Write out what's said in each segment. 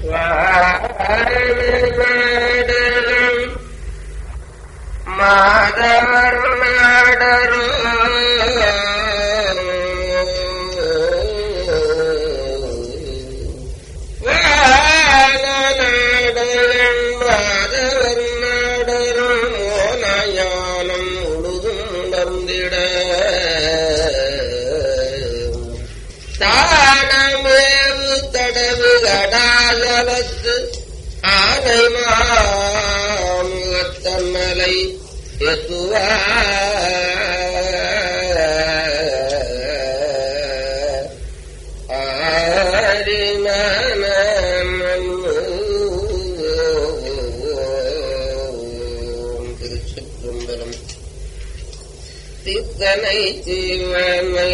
வாரணம் மாதவர் நாடரும் வானநாடரும் மாதவர் நாடரும் மோனயானம் முழுதும் உணர்ந்திட தானமேவு தடவு கடாசலத்து ஆனை மாமுகத்தன்னலை எத்துவா திருச்சிற்றம்பலம் தீர்த்தனை சிவனை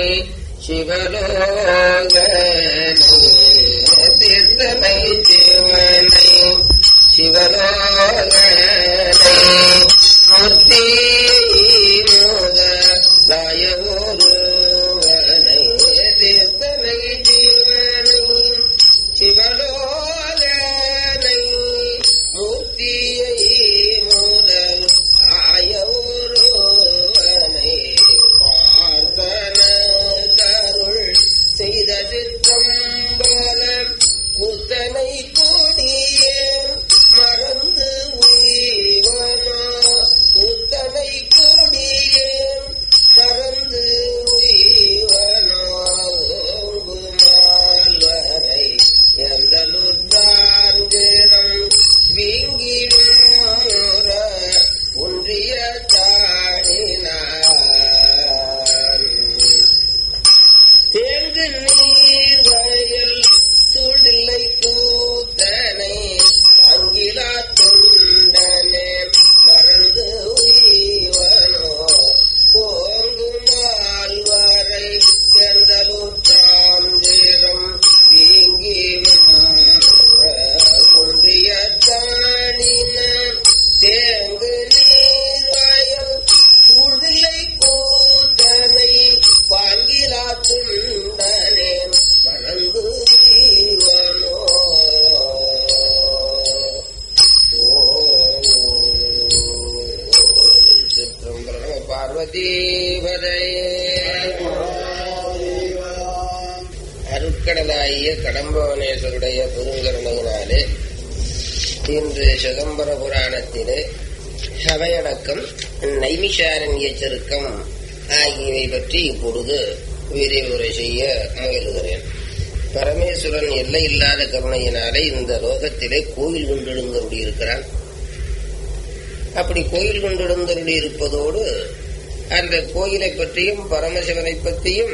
சிவலோகனை தீர்த்தனை சிவனை சிவலோகனை மூர்த்தி முதலாய ஒருவனை தீர்த்தனை சிவனை சிவலோகனை மூர்த்தியை முதல் ஆய ஒருவனை பார்த்தன கருள் செய்த சிற்றம்பல புத்தனை கொடியே மறந்து உய்வனா புத்தனை கொடியே மறந்து உய்வனா ஓங்குமால் வரை எந்தலுத்தான்கிறம் வீங்கிடுற ஒன்றிய தாடினான் தேங்கு நீர் வயல் சூழ்நிலை கூத்தனை அங்கிலா துண்டனே மறந்து உய்வனோ போங்குமால் வரை செந்தலுற்றாம் தீரம் வீங்கி ஒன்றிய தாணின தேங்கு நீர் வயல் சூழ்நிலை கூத்தனை பாங்கிலா துண்டனே மறந்து ஜீவனோ சிற்றம்பலம் பார்வதீபதையே அருட்கடலாகிய கடம்பவனேஸ்வருடைய பெருங்கருணையினாலே இன்று சிதம்பர புராணத்திலே சபையடக்கம் நைமிஷாரண்ய செருக்கம் ஆகியவை பற்றி இப்பொழுது விரிவுரை செய்ய முயலுகிறேன் பரமேஸ்வரன் எல்லை இல்லாத கருணையினாலே இந்த லோகத்திலே கோயில் கொண்டெழுந்தருளி இருக்கிறான் அப்படி கோயில் கொண்டெழுந்தருளி இருப்பதோடு அந்த கோயிலை பற்றியும் பரமசிவனை பற்றியும்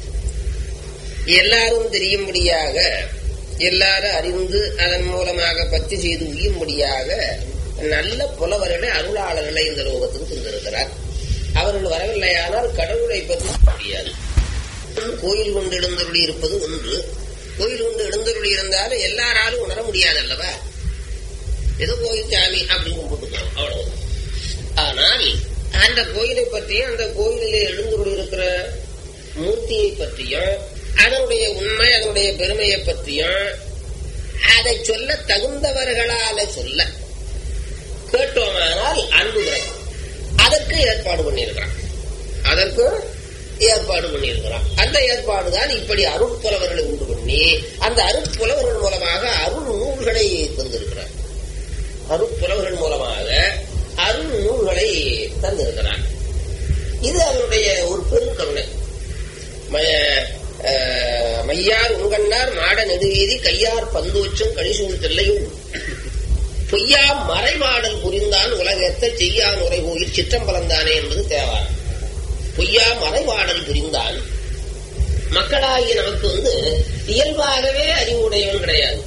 எல்லாரும் தெரியும்படியாக எல்லாரும் அறிந்து அதன் மூலமாக பத்தி செய்து உய்யும்படியாக நல்ல புலவர்களை அருளாளர்களை இந்த லோகத்துக்கு தந்திருக்கிறார் அவர்கள் வரவில்லையானால் கடவுளை பற்றி முடியாது கோயில் கொண்டு எழுந்தருளி இருப்பது ஒன்று கோயில் கொண்டு எழுந்தருளி இருந்தாலும் எல்லாராலும் உணர முடியாது அல்லவா ஏதோ கோயில் சாமி அப்படின்னு கும்பிட்டுக்கலாம் அவ்வளவு ஆனால் அந்த கோயிலை பற்றியும் அந்த கோயிலிலே எழுந்தருளி இருக்கிற மூர்த்தியை பற்றியும் அதனுடைய உண்மை அதனுடைய பெருமையை பற்றியும் அதை சொல்ல தகுந்தவர்களால சொல்ல கேட்டோமானால் அன்பு கிடைக்கும் அதற்கு ஏற்பாடு பண்ணியிருக்கிறான் அதற்கு ஏற்பாடு பண்ணியிருக்கிறான் அந்த ஏற்பாடு தான் இப்படி அருட்புலவர்களை உண்டு பண்ணி அந்த அருட்புலவர்கள் மூலமாக அருள் நூல்களை தந்திருக்கிறார் அருட்புலவர்கள் மூலமாக அருள் நூல்களை தந்திருக்கிறான் இது அவனுடைய ஒரு பெருங்கருணை ம- அஹ், மையார் உங்கண்ணார் மாட நெடுவீதி கையார் பந்தோச்சம் கழிசூழ் தில்லையும் பொய்யா மறைமாடல் புரிந்தான் உலகத்தை செய்யான் உரை கோயில் சிற்றம்பலந்தானே என்பது தேவாரம் பொய்யா மறைமாடல் புரிந்தான் மக்களாகிய நமக்கு வந்து இயல்பாகவே அறிவுடையவன் கிடையாது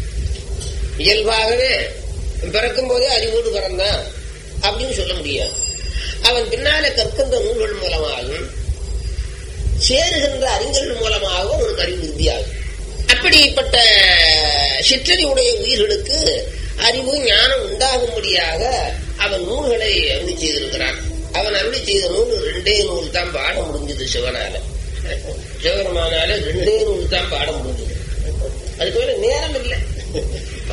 இயல்பாகவே பிறக்கும் போதே அறிவோடு பிறந்தான் அப்படின்னு சொல்ல முடியாது அவன் பின்னால கற்கின்ற நூல்கள் மூலமாகவும் சேருகின்ற அறிஞர்கள் மூலமாகவும் அவனுக்கு அறிவு விருத்தியாகும் அப்படிப்பட்ட சிற்றறிவுடைய உயிர்களுக்கு அறிவு ஞானம் உண்டாகும்படியாக அவன் நூல்களை அருளி செய்திருக்கிறான் அவன் அருளி செய்த நூல் ரெண்டே நூல் தான் பாட முடிஞ்சது சிவனால சிவபெருமானால ரெண்டே நூல் தான் பாட முடிஞ்சது அதுக்கு மேல நேரம் இல்லை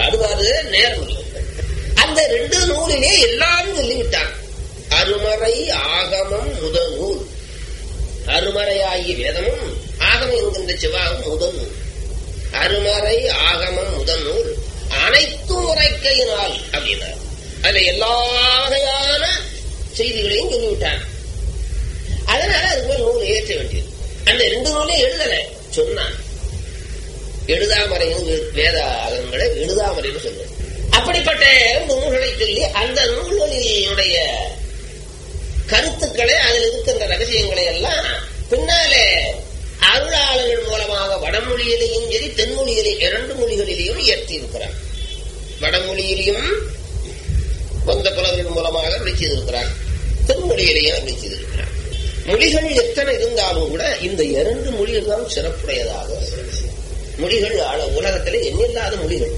நேரம் இல்லை அந்த ரெண்டு நூலிலே எல்லாரும் சொல்லிவிட்டான் அருமறை ஆகமம் முதல் நூல் அருமறையாகிய வேதமும் ஆகமம் என்கின்ற சிவாகம் முதல் நூல் அருமறை ஆகமம் முதல் நூல் அனைத்தும் உரைக்கையினால் அப்படின்னார் அதுல எல்லா வகையான செய்திகளையும் சொல்லிவிட்டான் அதனால அதுக்கு மேல் நூல் ஏற்ற வேண்டியது அந்த ரெண்டு நூலையும் எழுதல சொன்னான் எழுதாமறையும் வேதாகங்களை எழுதாமறைன்னு சொல்லுவது அப்படிப்பட்ட நூல்களை சொல்லி அந்த நூல்களினுடைய கருத்துக்களை அதில் இருக்கின்ற ரகசியங்களை எல்லாம் பின்னாலே அருளாளர்கள் மூலமாக வடமொழியிலையும் சரி தென்மொழியிலையும் இரண்டு மொழிகளிலேயும் இயற்றி இருக்கிறார் வடமொழியிலையும் வந்த புலவர்கள் மூலமாக விழிச்சிருக்கிறார் தென்மொழியிலையும் விழிச்சிருக்கிறார் மொழிகள் எத்தனை இருந்தாலும் கூட இந்த இரண்டு மொழிகள் தான் சிறப்புடையதாக மொழிகள் உலகத்திலே எண்ணில்லாத மொழிகள்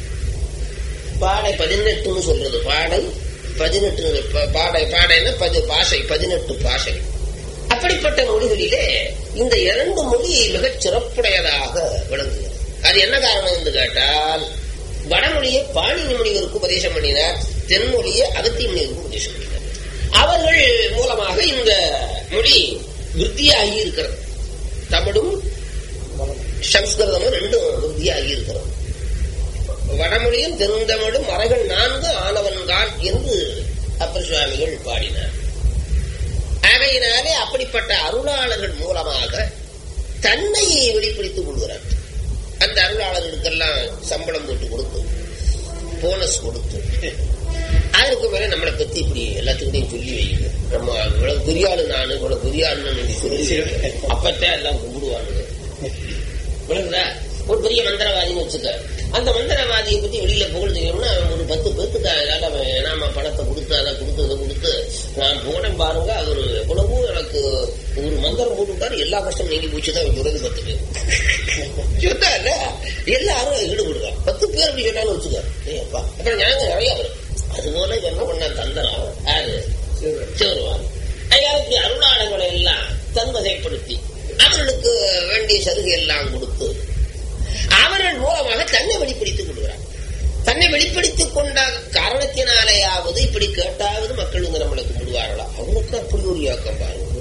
பாடை பதினெட்டுன்னு சொல்றது பாடை பதினெட்டு பாடை பாடைன்னா பதி பாஷை பதினெட்டு பாஷை அப்படிப்பட்ட மொழிகளிலே இந்த இரண்டு மொழி மிகச் சிறப்புடையதாக விளங்குகிறது அது என்ன காரணம் என்று கேட்டால் வடமொழியை பாணினி முனிவருக்கு உபதேசம் பண்ணினார் தென்மொழியை அகத்திய முனிவருக்கு உபதேசம் பண்ணினார் அவர்கள் மூலமாக இந்த மொழி விருத்தியாகி இருக்கிறது தமிழும் சம்ஸ்கிருதமும் ரெண்டும் விருத்தியாகி இருக்கிறது வடமொழியும் தென்தமிழும் மறைகள் நான்கு ஆனவன்கான் என்று அப்பர் சுவாமிகள் பாடினார் ஆகையினாலே அப்படிப்பட்ட அருளாளர்கள் மூலமாக தன்னை வெளிப்படுத்திக் கொள்கிறார் அந்த அருளாளர்களுக்கெல்லாம் சம்பளம் போட்டு கொடுத்து போனஸ் கொடுத்து அதற்கு மேல நம்மளை பத்தி இப்படி எல்லாத்துக்கிட்டையும் சொல்லி வைங்க நம்ம இவ்வளவு பெரிய ஆளு நானு இவ்வளவு பெரிய ஆளுன்னு சொல்லி அப்பத்தான் எல்லாம் கும்பிடுவானுங்க விளங்குதா ஒரு பெரிய மந்திரவாதின்னு வச்சுக்க அந்த மந்திரவாதியை பத்தி வெளியில புகழ்ந்துக்கணும்னா ஒரு பத்து பேத்துக்கு நாம பணத்தை கொடுத்து அதை கொடுத்து அதை கொடுத்து நான் போனேன் பாருங்க அவர் எவ்வளவோ எனக்கு ஒரு மந்திரம் போட்டுட்டாரு எல்லா கஷ்டம் நீங்கி போச்சுதான் சொல்றது பத்து பேர் சொன்னா இல்ல எல்லாரும் ஈடுபடுறாங்க பத்து பேர் அப்படி சொன்னாலும் வச்சுக்க அப்பா அப்புறம் ஞாபகம் நிறைய வரும் அது போல என்ன பண்ண தந்தரம் யாரு சிவருவான் ஐயாவுக்கு அருளாளங்களை எல்லாம் தன்வகைப்படுத்தி அவர்களுக்கு வேண்டிய சலுகை எல்லாம் கொடுத்து அவர்கள் மூலமாக தன்னை வெளிப்படுத்திக் கொள்கிறார் தன்னை வெளிப்படுத்திக் கொண்ட காரணத்தினாலேயாவது இப்படி கேட்டாவது மக்கள் வந்து நம்மளை கும்பிடுவார்களா அவனுக்கு அப்படி ஒரு இயக்கம் பாருங்க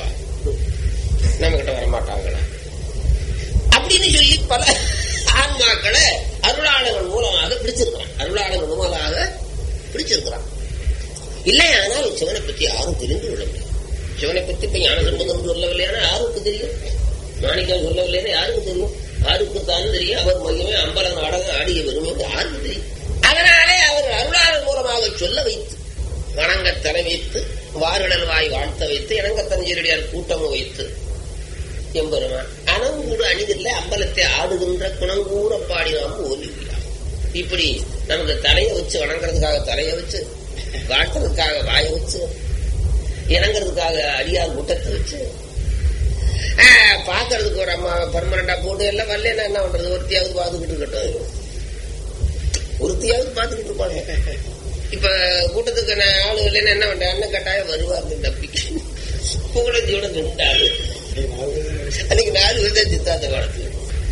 நம்ம கிட்ட வரமாட்டாங்களா அப்படின்னு சொல்லி பல ஆன்மாக்களை அருளாளர்கள் மூலமாக பிடிச்சிருக்கிறான் அருளாளர்கள் மூலமாக பிடிச்சிருக்கிறான் இல்லையானால் சிவனை பற்றி யாரும் தெரிந்து கொள்ள முடியாது சிவனை பற்றி இப்ப ஞான சம்பந்தம் சொல்லவில்லையான யாருக்கு தெரியும் மாணிக்கம் சொல்லவில்லைன்னா யாருக்கு தெரியும் யாருக்கு தான் தெரியும் அவர் மையமே அம்பல நாடகம் ஆடிய பெருமை யாருக்கு தெரியும் அதனாலே அவர் அருளாளர் மூலமாக சொல்ல வைத்து வணங்க தர வைத்து வாரிடல் வாய் வாழ்த்த வைத்து இணங்கத்தஞ்சீரடியார் கூட்டமும் வைத்து எம்பெருமான் அணங்கூடு அணிதில்ல அம்பலத்தை ஆடுகின்ற குணங்கூற பாடினாம ஓலிவிழா இப்படி நமக்கு தலையை வச்சு வணங்குறதுக்காக தலையை வச்சு வாழ்த்துறதுக்காக வாயை வச்சு இறங்குறதுக்காக அடியார் கூட்டத்தை வச்சு பாக்குறதுக்கு ஒரு அம்மா பர்மனண்டா போட்டு எல்லாம் வரலன்னா என்ன பண்றது ஒருத்தியாவது பாத்துக்கிட்டு இருக்கட்டும் ஒருத்தியாவது பாத்துக்கிட்டு இருப்பாங்க இப்ப கூட்டத்துக்கு நான் ஆளு இல்லைன்னா என்ன பண்றேன் அண்ணன் கட்டாயம் வருவார் நம்பிக்கை புகழஞ்சியோட நின்றாரு அன்னைக்கு நாலு பேர் தான் சித்தாந்த காலத்துல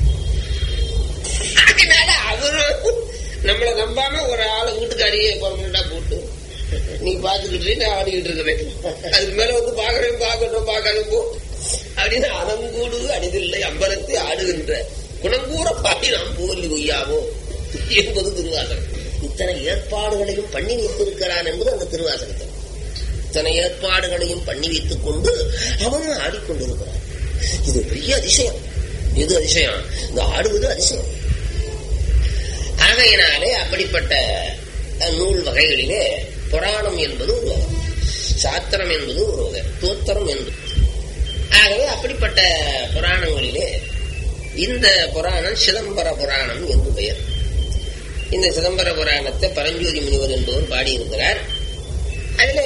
அதனால அவரும் நம்மளை நம்பாம ஒரு ஆளை வீட்டுக்காரியே பர்மனண்டா போட்டு நீ பாத்துக்கிட்டு நான் ஆடிக்கிட்டு இருக்கிறேன் அதுக்கு மேல வந்து பாக்குறேன் பாக்கட்டும் பாக்காத போ அப்படின்னு அனங்கூடு அணிதில்லை அம்பலத்தை ஆடுகின்ற குணங்கூற பாடி நாம் போலி ஒய்யாவோ என்பது திருவாசகம் இத்தனை ஏற்பாடுகளையும் பண்ணி வைத்திருக்கிறான் என்பது அந்த திருவாசகத்தில் இத்தனை ஏற்பாடுகளையும் பண்ணி வைத்துக் கொண்டு அவனும் ஆடிக்கொண்டிருக்கிறான் இது பெரிய அதிசயம் இது அதிசயம் இந்த ஆடுவது அதிசயம் ஆகையினாலே அப்படிப்பட்ட நூல் வகைகளிலே புராணம் என்பது ஒரு வகை சாத்திரம் என்பது ஒரு வகை தோத்திரம் என்பது ஆகவே அப்படிப்பட்ட புராணங்களிலே இந்த புராணம் சிதம்பர புராணம் என்று பெயர் இந்த சிதம்பர புராணத்தை பரஞ்சோதி முனிவர் என்பவர் பாடியிருக்கிறார் அதுல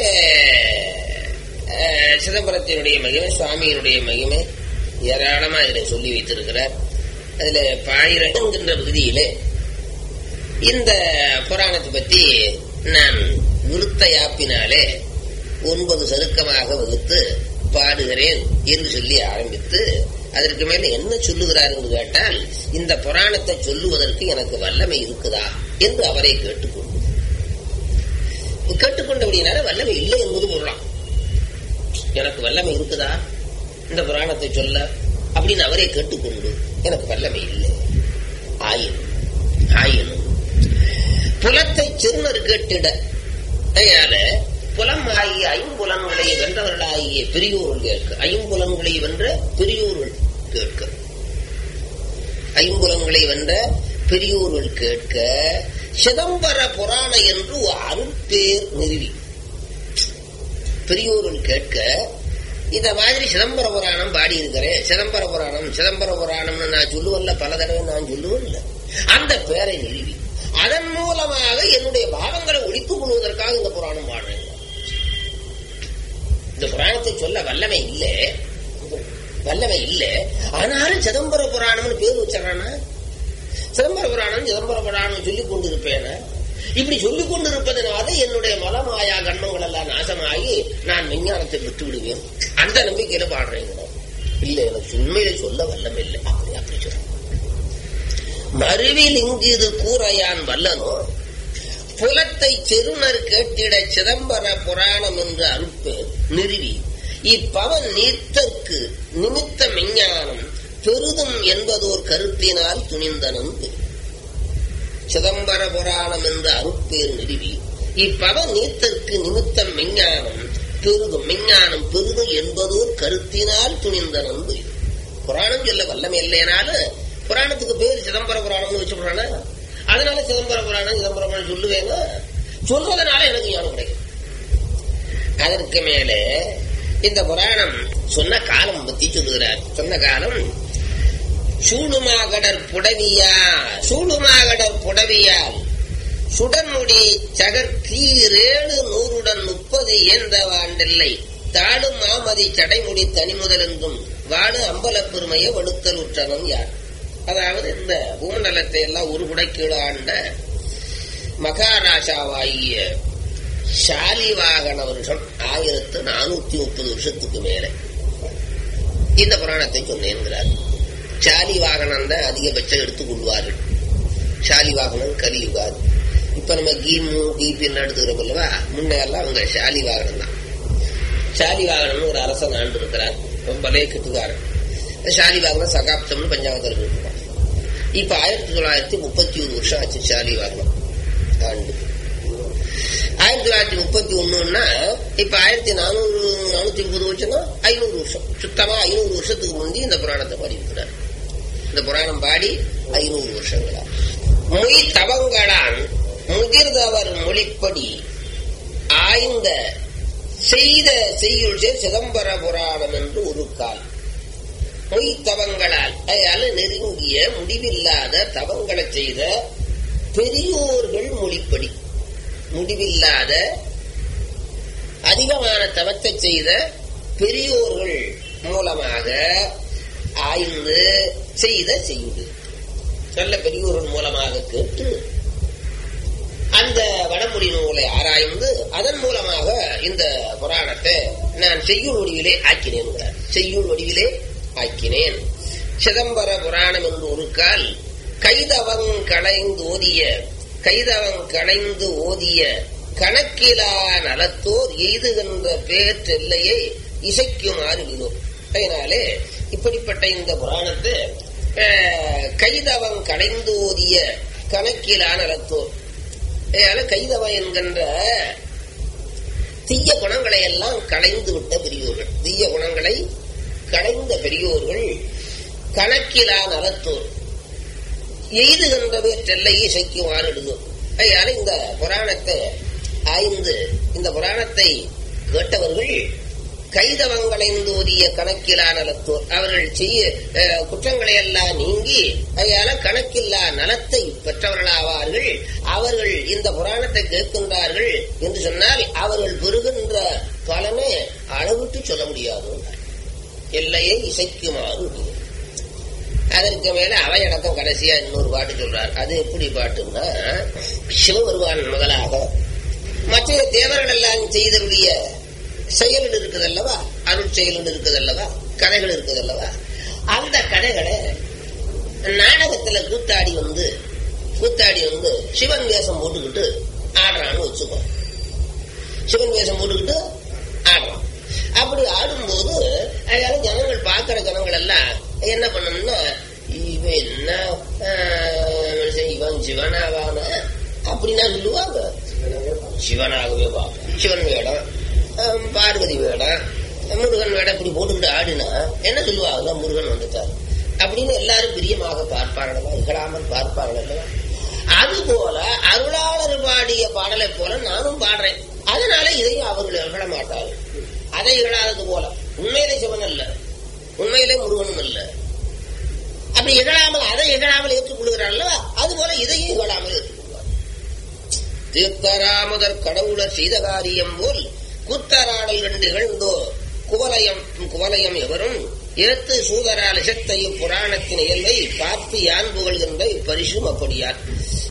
சிதம்பரத்தினுடைய மகிமை சுவாமியினுடைய மகிமை ஏராளமா இதில் சொல்லி வைத்திருக்கிறார் அதுல பாயிரம் என்கின்ற பகுதியிலே இந்த புராணத்தை பற்றி நான் விருத்த யாப்பினாலே ஒன்பது சருக்கமாக வகுத்து பாடுகிறேன் என்று சொல்லி ஆரம்பித்து அதற்கு மேல என்ன சொல்லுகிறார் என்று கேட்டால் இந்த புராணத்தை சொல்லுவதற்கு எனக்கு வல்லமை இருக்குதா என்று அவரை கேட்டுக்கொண்டு கேட்டுக்கொண்டபடினால வல்லமை இல்லை என்பது பொருளாம் எனக்கு வல்லமை இருக்குதா இந்த புராணத்தை சொல்ல அப்படின்னு அவரே கேட்டுக்கொண்டு எனக்கு வல்லமை இல்லை ஆயினும் ஆயினும் புலத்தை சிறுநர் கேட்டிட அதனால புலம் ஆகிய ஐம்புலன்களை வென்றவர்களாகிய பெரியோர்கள் கேட்க ஐம்புலன்களை வென்ற பெரியோர்கள் கேட்க ஐம்புலன்களை வென்ற பெரியோர்கள் கேட்க சிதம்பர புராண என்று அருட்பேர் நிறுவி பெரியோர்கள் கேட்க இந்த மாதிரி சிதம்பர புராணம் பாடி இருக்கிறேன் சிதம்பர புராணம் சிதம்பர புராணம்னு நான் சொல்லுவல்ல பல தடவை நான் சொல்லுவல்ல அந்த பேரை நிறுவி அதன் மூலமாக என்னுடைய பாவங்களை ஒழித்துக் கொள்வதற்காக இந்த புராணம் பாடுறேன் இந்த புராணத்தை சொல்ல வல்லமை இல்லை வல்லமை இல்லை ஆனாலும் சிதம்பர புராணம்னு பேர் வச்சிடறானா சிதம்பர புராணம் சிதம்பர புராணம் சொல்லிக் கொண்டிருப்பேன இப்படி சொல்லிக் கொண்டிருப்பதனால என்னுடைய மலமாயா கண்மங்கள் எல்லாம் நாசமாகி நான் விஞ்ஞானத்தை விட்டு விடுவேன் அந்த நம்பிக்கையில பாடுறேன் இல்ல எனக்கு உண்மையில சொல்ல வல்லமை இல்லை அப்படி அப்படி சொல்றேன் மறுவில் இங்கு இது கூறையான் வல்லனோ புலத்தை செருணர் கேட்டிட சிதம்பர புராணம் என்று அறுப்பு நிறுவி இப்பவன் நீர்த்தற்கு நிமித்த மெஞ்ஞானம் பெருதும் என்பதோர் கருத்தினால் துணிந்தனம் சிதம்பர புராணம் என்று அருப்பேர் நிறுவி இப்பவன் நீர்த்தற்கு நிமித்தம் மெஞ்ஞானம் பெருதும் மெஞ்ஞானம் பெருதும் என்பதோர் கருத்தினால் துணிந்தனம் புராணம் சொல்ல வல்லமை இல்லைனாலும் புராணத்துக்கு பேர் சிதம்பர புராணம்னு வச்சு புராணம் அதனால சிதம்பர புராணம் சிதம்பர புராணம் சொல்லுவேங்க சொல்றதுனால எனக்கு ஞானம் கிடைக்கும் அதற்கு மேலே இந்த புராணம் சொன்ன காலம் பத்தி சொல்லுகிறார் சொன்ன காலம் சூடுமாகடர் புடவியா சூடுமாகடர் புடவியால் சுடன்முடி சகர் கீரேழு நூறுடன் முப்பது இயன்ற வாண்டில்லை தாடும் மாமதி சடைமுடி தனிமுதலெங்கும் வாடு அம்பல பெருமையை வடுத்தல் உற்றவன் யார் அதாவது இந்த பூமண்டலத்தை எல்லாம் ஒரு குடைக்கீழ ஆண்ட மகாராஜாவாகிய சாலிவாகன வருஷம் ஆயிரத்து நானூத்தி முப்பது வருஷத்துக்கு மேல இந்த புராணத்தை சொன்னேங்கிறார் சாலிவாகனம் தான் அதிகபட்சம் எடுத்துக் கொள்வார்கள் சாலிவாகனம் கலியுகாது இப்ப நம்ம கீமு கீபி எல்லாம் எடுத்துக்கிறோம் அல்லவா முன்னையெல்லாம் அவங்க சாலிவாகனம் தான் சாலிவாகனம்னு ஒரு அரசன் ஆண்டு இருக்கிறார் ரொம்ப லேக்கத்துக்காரன் சாலிவாகனம் சகாப்தம்னு பஞ்சாபத்தில் இருப்பான் இப்ப ஆயிரத்தி தொள்ளாயிரத்தி முப்பத்தி ஒரு வருஷம் ஆச்சு சாலிவாகனம் ஆண்டு ஆயிரத்தி தொள்ளாயிரத்தி முப்பத்தி ஒண்ணுன்னா இப்ப ஆயிரத்தி நானூறு நானூத்தி முப்பது வருஷம்னா ஐநூறு வருஷம் சுத்தமா ஐநூறு வருஷத்துக்கு முந்தி இந்த புராணத்தை பாடியிருக்கிறார் இந்த புராணம் பாடி ஐநூறு வருஷங்களா மொய் தவங்களான் முதிர்ந்தவர் மொழிப்படி ஆய்ந்த செய்த செய்யுள் சேர் சிதம்பர புராணம் என்று ஒரு கால் பொய் தவங்களால் அதால நெருங்கிய முடிவில்லாத தவங்களை செய்த பெரியோர்கள் மொழிப்படி முடிவில்லாத அதிகமான தவத்தை செய்த பெரியோர்கள் மூலமாக ஆய்ந்து செய்த செய்து நல்ல பெரியோர்கள் மூலமாக கேட்டு அந்த வடமொழி நூலை ஆராய்ந்து அதன் மூலமாக இந்த புராணத்தை நான் செய்யுள் வடிவிலே ஆக்கினேன் செய்யுள் வடிவிலே ஆக்கினேன் சிதம்பர புராணம் என்று ஒரு கால் கைதவங் களைந்து ஓதிய கைதவங் களைந்து ஓதிய கணக்கிலா நலத்தோர் எய்துகின்ற பேற்றெல்லையை இசைக்குமாறு விதோம் அதனாலே இப்படிப்பட்ட இந்த புராணத்தை கைதவன் கடைந்து ஓதிய கணக்கிலா நலத்தோர் அதனால கைதவன் என்கின்ற தீய குணங்களை எல்லாம் களைந்து விட்ட பெரியோர்கள் தீய குணங்களை களைந்த பெரியோர்கள் கணக்கிலா நலத்தோர் எய்துகின்ற பேற்றெல்லையை இசைக்குமாறு எழுதும் அதனால இந்த புராணத்தை ஆய்ந்து இந்த புராணத்தை கேட்டவர்கள் கைதவங்களைந்து ஓதிய கணக்கிலா நலத்தோர் அவர்கள் செய்ய குற்றங்களை எல்லாம் நீங்கி அதனால கணக்கில்லா நலத்தை பெற்றவர்களாவார்கள் அவர்கள் இந்த புராணத்தை கேட்கின்றார்கள் என்று சொன்னால் அவர்கள் பெறுகின்ற பலனை அளவிட்டு சொல்ல முடியாது எல்லையை இசைக்குமாறு அதற்கு மேல அவையடக்கம் கடைசியா இன்னொரு பாட்டு சொல்றார் அது எப்படி பாட்டுன்னா சிவபெருமான் முதலாக மற்ற தேவர்கள் எல்லாம் செய்தருடைய செயல்கள் இருக்குது அல்லவா அருள் செயல்கள் இருக்குது அல்லவா கதைகள் இருக்குது அல்லவா அந்த கதைகளை நாடகத்துல கூத்தாடி வந்து கூத்தாடி வந்து சிவன் வேஷம் போட்டுக்கிட்டு ஆடுறான்னு வச்சுக்கோ சிவன் வேஷம் போட்டுக்கிட்டு ஆடுறான் அப்படி ஆடும்போது அதனால ஜனங்கள் பார்க்கிற ஜனங்கள் எல்லாம் என்ன பண்ணணும்னா இவன் என்ன ஆஹ், மனுஷன் இவன் சிவனாவான அப்படின்னா சொல்லுவாங்க சிவனாகவே பார்ப்போம் சிவன் வேடம் ஆஹ், பார்வதி வேடம் முருகன் வேடம் இப்படி போட்டுக்கிட்டு ஆடினா என்ன சொல்லுவாங்க முருகன் வந்துட்டார் அப்படின்னு எல்லாரும் பிரியமாக பார்ப்பார்களா இகழாமல் பார்ப்பார்கள் அது போல அருளாளர் பாடிய பாடலை போல நானும் பாடுறேன் அதனால இதையும் அவர்கள் இகழ மாட்டார்கள் அதை இகழாதது போல உண்மையிலே சிவன் அல்ல உண்மையிலே முருகனும் அல்ல அப்படி இகழாமல் அதை இகழாமல் ஏற்றுக்கொள்கிறார்கள் அது போல இதையும் இகழாமல் ஏற்றுக்கொள்வார் தீர்த்தராமுதர் கடவுளர் செய்த காரியம் போல் கூத்தராடல் கண்டு நிகழ்ந்தோ குவலயம் குவலயம் எவரும் ஏத்து சூதரால் இசத்தையும் புராணத்தின் இயல்பை பார்த்து யான் புகழ்கின்ற இப்பரிசும் அப்படியார்